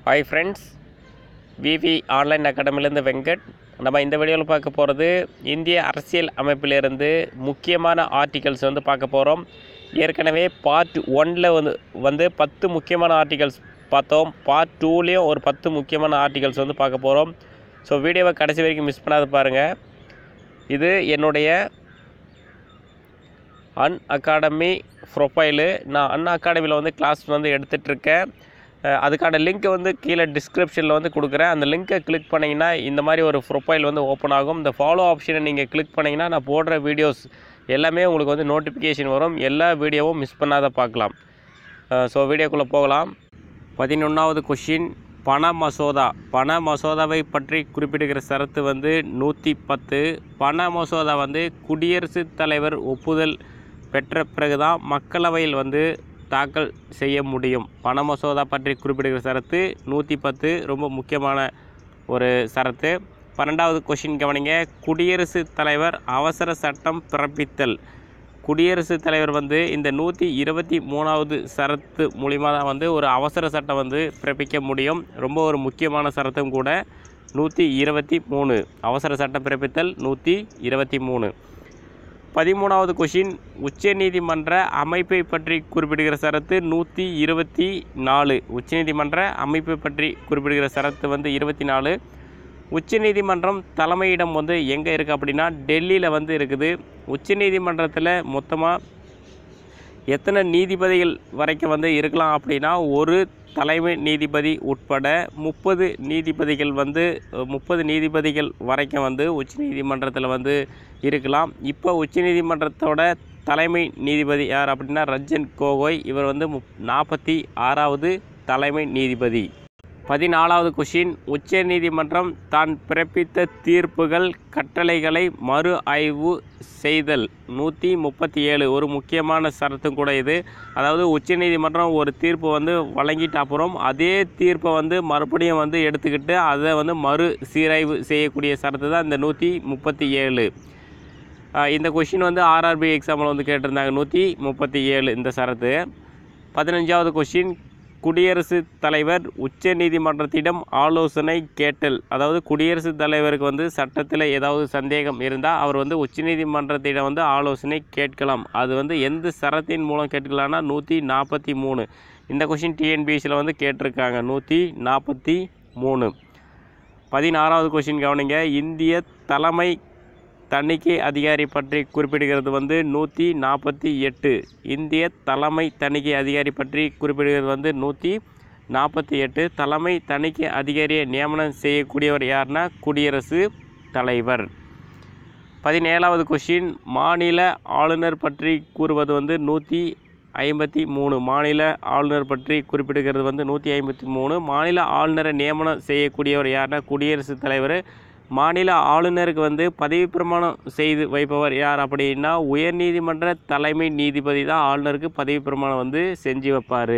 hi friends V V online அகாடமிலேருந்து வெங்கட் நம்ம இந்த வீடியோவில் பார்க்க போகிறது இந்திய அரசியல் அமைப்பிலிருந்து முக்கியமான ஆர்டிகல்ஸ் வந்து பார்க்க போகிறோம் ஏற்கனவே பார்ட் ஒனில் வந்து வந்து பத்து முக்கியமான ஆர்டிகல்ஸ் பார்த்தோம் பார்ட் டூலேயும் ஒரு பத்து முக்கியமான ஆர்டிகல்ஸ் வந்து பார்க்க போகிறோம் ஸோ வீடியோவை கடைசி வரைக்கும் மிஸ் பண்ணாத பாருங்கள் இது என்னுடைய அன் அகாடமி ப்ரொஃபைலு நான் அன் அகாடமியில் வந்து கிளாஸ் வந்து எடுத்துகிட்ருக்கேன் அதுக்கான லிங்க்கை வந்து கீழே டிஸ்கிரிப்ஷனில் வந்து கொடுக்குறேன் அந்த லிங்க்கை கிளிக் பண்ணிங்கன்னா இந்த மாதிரி ஒரு ப்ரொஃபைல் வந்து ஓப்பன் ஆகும் இந்த ஃபாலோ ஆப்ஷனை நீங்கள் கிளிக் பண்ணிங்கன்னா நான் போடுற வீடியோஸ் எல்லாமே உங்களுக்கு வந்து நோட்டிஃபிகேஷன் வரும் எல்லா வீடியோவும் மிஸ் பண்ணாத பார்க்கலாம் ஸோ வீடியோக்குள்ளே போகலாம் பதினொன்றாவது கொஷின் பண மசோதா பண மசோதாவை பற்றி குறிப்பிடுகிற சரத்து வந்து நூற்றி பத்து பண மசோதா வந்து குடியரசுத் தலைவர் ஒப்புதல் பெற்ற பிறகு தான் மக்களவையில் வந்து தாக்கல் செய்ய முடியும் பண மசோதா பற்றி குறிப்பிடுகிற சரத்து நூற்றி பத்து ரொம்ப முக்கியமான ஒரு சரத்து பன்னெண்டாவது கொஷின் கவனிங்க குடியரசுத் தலைவர் அவசர சட்டம் பிறப்பித்தல் குடியரசுத் தலைவர் வந்து இந்த நூற்றி இருபத்தி மூணாவது சரத்து மூலிமா தான் வந்து ஒரு அவசர சட்டம் வந்து பிறப்பிக்க முடியும் ரொம்ப ஒரு முக்கியமான சரத்தும் கூட நூற்றி இருபத்தி மூணு அவசர சட்டம் பிறப்பித்தல் நூற்றி இருபத்தி மூணு பதிமூணாவது கொஷின் உச்சநீதிமன்ற அமைப்பை பற்றி குறிப்பிடுகிற சரத்து நூற்றி இருபத்தி நாலு உச்சநீதிமன்ற அமைப்பை பற்றி குறிப்பிடுகிற சரத்து வந்து இருபத்தி நாலு உச்சநீதிமன்றம் தலைமையிடம் வந்து எங்கே இருக்குது அப்படின்னா டெல்லியில் வந்து இருக்குது உச்சநீதிமன்றத்தில் மொத்தமாக எத்தனை நீதிபதிகள் வரைக்கும் வந்து இருக்கலாம் அப்படின்னா ஒரு தலைமை நீதிபதி உட்பட முப்பது நீதிபதிகள் வந்து முப்பது நீதிபதிகள் வரைக்கும் வந்து உச்சநீதிமன்றத்தில் வந்து இருக்கலாம் இப்போ உச்சநீதிமன்றத்தோட தலைமை நீதிபதி யார் அப்படின்னா ரஞ்சன் கோகோய் இவர் வந்து முப் நாற்பத்தி ஆறாவது தலைமை நீதிபதி பதினாலாவது கொஷின் உச்ச நீதிமன்றம் தான் பிறப்பித்த தீர்ப்புகள் கட்டளைகளை மறு ஆய்வு செய்தல் நூற்றி முப்பத்தி ஏழு ஒரு முக்கியமான சரத்தும் கூட இது அதாவது உச்ச நீதிமன்றம் ஒரு தீர்ப்பு வந்து வழங்கிட்ட அப்புறம் அதே தீர்ப்பை வந்து மறுபடியும் வந்து எடுத்துக்கிட்டு அதை வந்து மறு சீராய்வு செய்யக்கூடிய சரத்து தான் இந்த நூற்றி முப்பத்தி ஏழு இந்த கொஷின் வந்து ஆர்ஆர்பி எக்ஸாமில் வந்து கேட்டிருந்தாங்க நூற்றி முப்பத்தி ஏழு இந்த சரத்து பதினஞ்சாவது கொஷின் குடியரசுத் தலைவர் உச்ச நீதிமன்றத்திடம் ஆலோசனை கேட்டல் அதாவது குடியரசுத் தலைவருக்கு வந்து சட்டத்தில் ஏதாவது சந்தேகம் இருந்தால் அவர் வந்து உச்சநீதிமன்றத்திடம் வந்து ஆலோசனை கேட்கலாம் அது வந்து எந்த சரத்தின் மூலம் கேட்கலாம்னா நூற்றி நாற்பத்தி மூணு இந்த கொஷின் டிஎன்பிஎஸ்சியில் வந்து கேட்டிருக்காங்க நூற்றி நாற்பத்தி மூணு பதினாறாவது கொஷின் கவனிங்க இந்திய தலைமை தணிக்கை அதிகாரி பற்றி குறிப்பிடுகிறது வந்து நூற்றி நாற்பத்தி எட்டு இந்திய தலைமை தணிக்கை அதிகாரி பற்றி குறிப்பிடுகிறது வந்து நூற்றி நாற்பத்தி எட்டு தலைமை தணிக்கை அதிகாரியை நியமனம் செய்யக்கூடியவர் யார்னா குடியரசு தலைவர் பதினேழாவது கொஷின் மாநில ஆளுநர் பற்றி கூறுவது வந்து நூற்றி ஐம்பத்தி மூணு மாநில ஆளுநர் பற்றி குறிப்பிடுகிறது வந்து நூற்றி ஐம்பத்தி மூணு மாநில ஆளுநரை நியமனம் செய்யக்கூடியவர் யார்னா குடியரசுத் தலைவர் மாநில ஆளுநருக்கு வந்து பதவி பிரமாணம் செய்து வைப்பவர் யார் அப்படின்னா உயர்நீதிமன்ற தலைமை நீதிபதி தான் ஆளுநருக்கு பதவி பிரமாணம் வந்து செஞ்சு வைப்பார்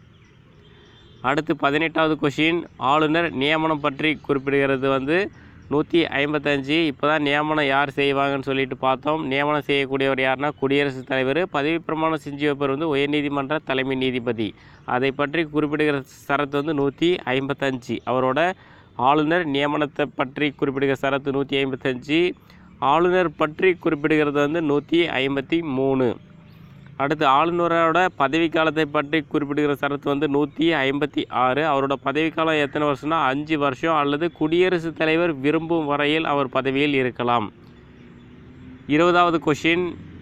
அடுத்து பதினெட்டாவது கொஷின் ஆளுநர் நியமனம் பற்றி குறிப்பிடுகிறது வந்து நூற்றி ஐம்பத்தஞ்சு இப்போ தான் நியமனம் யார் செய்வாங்கன்னு சொல்லிட்டு பார்த்தோம் நியமனம் செய்யக்கூடியவர் யார்னா குடியரசுத் தலைவர் பதவி பிரமாணம் செஞ்சு வைப்பவர் வந்து உயர்நீதிமன்ற தலைமை நீதிபதி அதை பற்றி குறிப்பிடுகிற சரத்து வந்து நூற்றி ஐம்பத்தஞ்சு அவரோட ஆளுநர் நியமனத்தை பற்றி குறிப்பிடுகிற சரத்து நூற்றி ஐம்பத்தஞ்சு ஆளுநர் பற்றி குறிப்பிடுகிறது வந்து நூற்றி ஐம்பத்தி மூணு அடுத்து ஆளுநரோட பதவிக்காலத்தை பற்றி குறிப்பிடுகிற சரத்து வந்து நூற்றி ஐம்பத்தி ஆறு அவரோட பதவிக்காலம் எத்தனை வருஷம்னா அஞ்சு வருஷம் அல்லது குடியரசுத் தலைவர் விரும்பும் வரையில் அவர் பதவியில் இருக்கலாம் இருபதாவது கொஷின்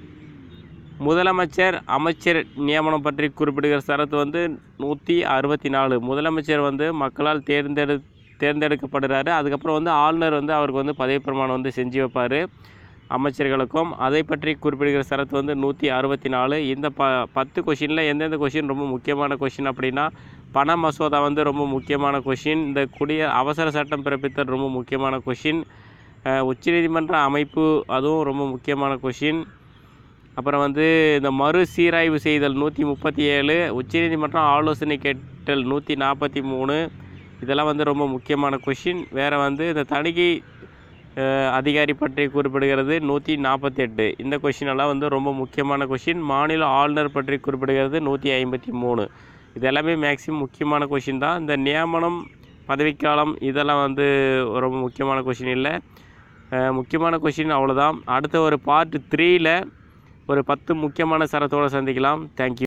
முதலமைச்சர் அமைச்சர் நியமனம் பற்றி குறிப்பிடுகிற சரத்து வந்து நூற்றி அறுபத்தி நாலு முதலமைச்சர் வந்து மக்களால் தேர்ந்தெடு தேர்ந்தெடுக்கப்படுறாரு அதுக்கப்புறம் வந்து ஆளுநர் வந்து அவருக்கு வந்து பதவி பிரமாணம் வந்து செஞ்சு வைப்பார் அமைச்சர்களுக்கும் அதை பற்றி குறிப்பிடுகிற சரத்து வந்து நூற்றி அறுபத்தி நாலு இந்த ப பத்து கொஷினில் எந்தெந்த கொஷின் ரொம்ப முக்கியமான கொஷின் அப்படின்னா பண மசோதா வந்து ரொம்ப முக்கியமான கொஷின் இந்த குடிய அவசர சட்டம் பிறப்பித்தல் ரொம்ப முக்கியமான கொஷின் உச்சநீதிமன்ற அமைப்பு அதுவும் ரொம்ப முக்கியமான கொஷின் அப்புறம் வந்து இந்த மறு சீராய்வு செய்தல் நூற்றி முப்பத்தி ஏழு உச்சநீதிமன்றம் ஆலோசனை கேட்டல் நூற்றி நாற்பத்தி மூணு இதெல்லாம் வந்து ரொம்ப முக்கியமான கொஷின் வேறு வந்து இந்த தணிக்கை அதிகாரி பற்றி குறிப்பிடுகிறது நூற்றி நாற்பத்தெட்டு இந்த கொஷின் எல்லாம் வந்து ரொம்ப முக்கியமான கொஷின் மாநில ஆளுநர் பற்றி குறிப்பிடுகிறது நூற்றி ஐம்பத்தி மூணு இது எல்லாமே மேக்ஸிமம் முக்கியமான கொஷின் தான் இந்த நியமனம் பதவிக்காலம் இதெல்லாம் வந்து ரொம்ப முக்கியமான கொஷின் இல்லை அஹ் முக்கியமான கொஷின் அவ்வளோதான் அடுத்த ஒரு பார்ட் த்ரீயில் ஒரு பத்து முக்கியமான சரத்தோடு சந்திக்கலாம் தேங்க்யூ